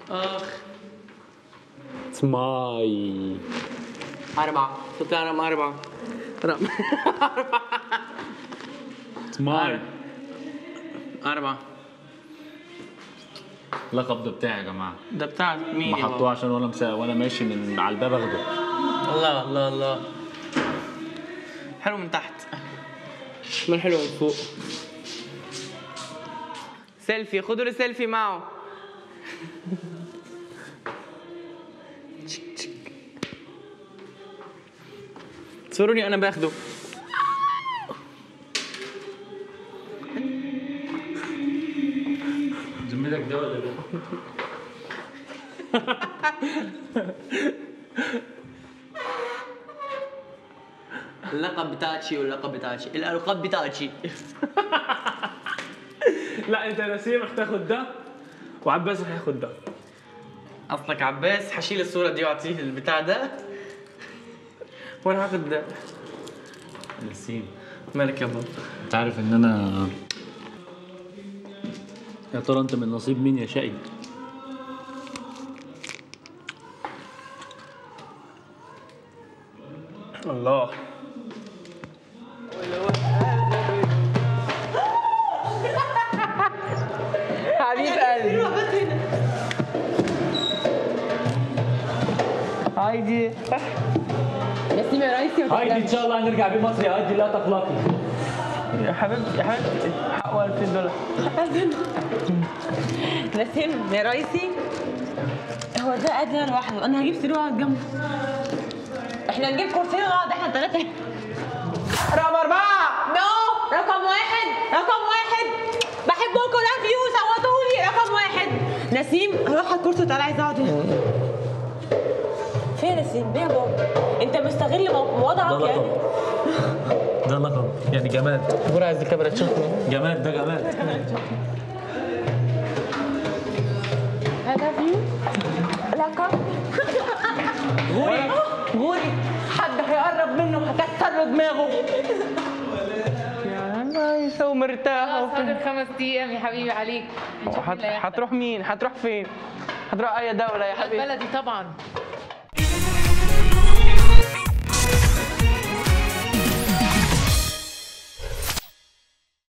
اخ سماي أربعة تطلع رقم أربعة رقم سماي أربعة اللقب ده بتاعي يا جماعه ده بتاع مين ما يا حطوه بابا؟ عشان وانا مسا... وانا ماشي من على الباب اخده الله الله الله حلو من تحت من حلو من فوق سيلفي خدوا لي سيلفي معه تشك تشك. صوروني انا باخده ذمتك ده ولا ده؟ اللقب بتاعتي واللقب بتاعتي الالقاب بتاعتي لا انت نسيم رح تاخد ده وعباس رح ياخد ده اصلك عباس حشيل الصورة دي واعطيه البتاع ده وانا هاخد ده نسيم مالك يا بابا انت عارف ان انا يا ترى انت من نصيب مين يا شقي؟ الله حبيب قلبي هايدي نسيم يا ريسي هايدي ان شاء الله هنرجع بيه مصر يا هايدي لا تقلقي يا حبيبتي يا حبيبتي حقه 2000 دولار نسيم يا ريسي هو ده قاعد هنا لوحده انا هجيب سرير واقعد جنبه احنا نجيب كرسيين ونقعد احنا الثلاثه رقم أربعة نو رقم واحد رقم واحد بحبكم لاف يو صوتوا لي رقم واحد نسيم روح على الكرسي وتعالى عايز اقعد هنا فين يا نسيم؟ ليه يا بابا؟ انت مستغل مو- وضعك يعني ده لقب يعني جماد بورا عايز الكاميرا تشوفني جماد ده جماد I love you لقب غوري غوري حد هيقرب منه هكسر له دماغه يا نايسة ومرتاحة خلاص فاضل خمس ايام يا حبيبي عليك هنشوف مين وحت- اللي هيحضر. هتروح مين؟ هتروح فين؟ هتروح أي دولة يا حبيبي بلدي طبعا